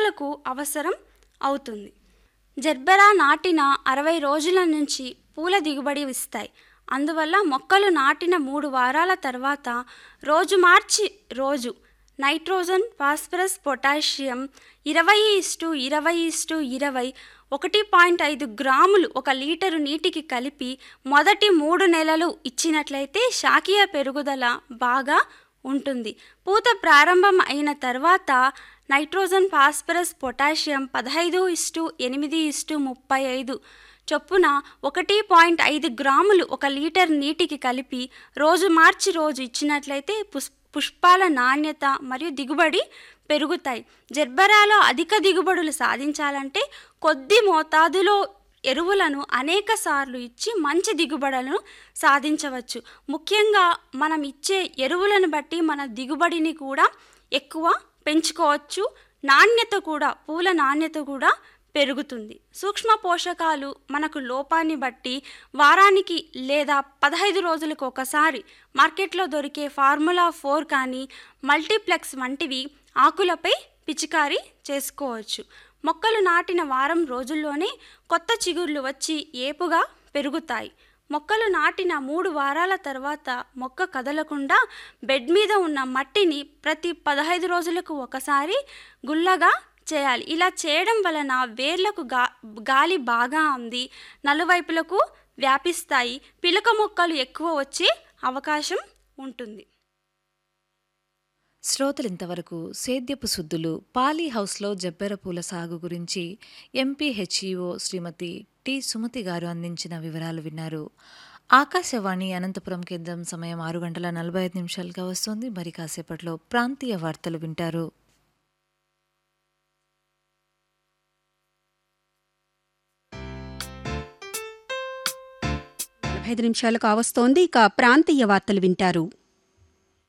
మొక్కలకు అవసరం అవుతుంది జర్బెరా నాటిన అరవై రోజుల నుంచి పూల దిగుబడి ఇస్తాయి అందువల్ల మొక్కలు నాటిన మూడు వారాల తర్వాత రోజు మార్చి రోజు నైట్రోజన్ ఫాస్ఫరస్ పొటాషియం ఇరవై ఇస్టు ఇరవై ఇస్టు ఇరవై ఒకటి పాయింట్ ఐదు గ్రాములు ఒక లీటరు నీటికి కలిపి మొదటి మూడు నెలలు ఇచ్చినట్లయితే శాఖీయ పెరుగుదల బాగా ఉంటుంది పూత ప్రారంభం అయిన తర్వాత నైట్రోజన్ ఫాస్ఫరస్ పొటాషియం పదహైదు ఇస్టు ఎనిమిది ఇస్టు ముప్పై ఐదు చొప్పున ఒకటి పాయింట్ ఐదు గ్రాములు ఒక లీటర్ నీటికి కలిపి రోజు మార్చి రోజు ఇచ్చినట్లయితే పుష్ పుష్పాల నాణ్యత మరియు దిగుబడి పెరుగుతాయి జర్బరాలో అధిక దిగుబడులు సాధించాలంటే కొద్ది మోతాదులో ఎరువులను అనేక సార్లు ఇచ్చి మంచి దిగుబడులను సాధించవచ్చు ముఖ్యంగా మనం ఇచ్చే ఎరువులను బట్టి మన దిగుబడిని కూడా ఎక్కువ పెంచుకోవచ్చు నాణ్యత కూడా పూల నాణ్యత కూడా పెరుగుతుంది సూక్ష్మ పోషకాలు మనకు లోపాన్ని బట్టి వారానికి లేదా పదహైదు రోజులకు ఒకసారి మార్కెట్లో దొరికే ఫార్ములా ఫోర్ కానీ మల్టీప్లెక్స్ వంటివి ఆకులపై పిచికారీ చేసుకోవచ్చు మొక్కలు నాటిన వారం రోజుల్లోనే కొత్త చిగుర్లు వచ్చి ఏపుగా పెరుగుతాయి మొక్కలు నాటిన మూడు వారాల తర్వాత మొక్క కదలకుండా బెడ్ మీద ఉన్న మట్టిని ప్రతి పదహైదు రోజులకు ఒకసారి గుల్లగా చేయాలి ఇలా చేయడం వలన వేర్లకు గా గాలి బాగా అంది నలువైపులకు వ్యాపిస్తాయి పిలక మొక్కలు ఎక్కువ వచ్చే అవకాశం ఉంటుంది శ్రోతలింతవరకు సేద్యపు సుద్దులు పాలీ హౌస్లో జబ్బెర పూల సాగు గురించి ఎంపీహెచ్ఈఓ శ్రీమతి టి సుమతి గారు అందించిన వివరాలు విన్నారు ఆకాశవాణి అనంతపురం కేంద్రం సమయం ఆరు గంటల నలభై ఐదు నిమిషాలుగా వస్తోంది మరి కాసేపట్లో ప్రాంతీయ వార్తలు వింటారు నలభై ఐదు నిమిషాలు కావస్తోంది ఇక ప్రాంతీయ వార్తలు వింటారు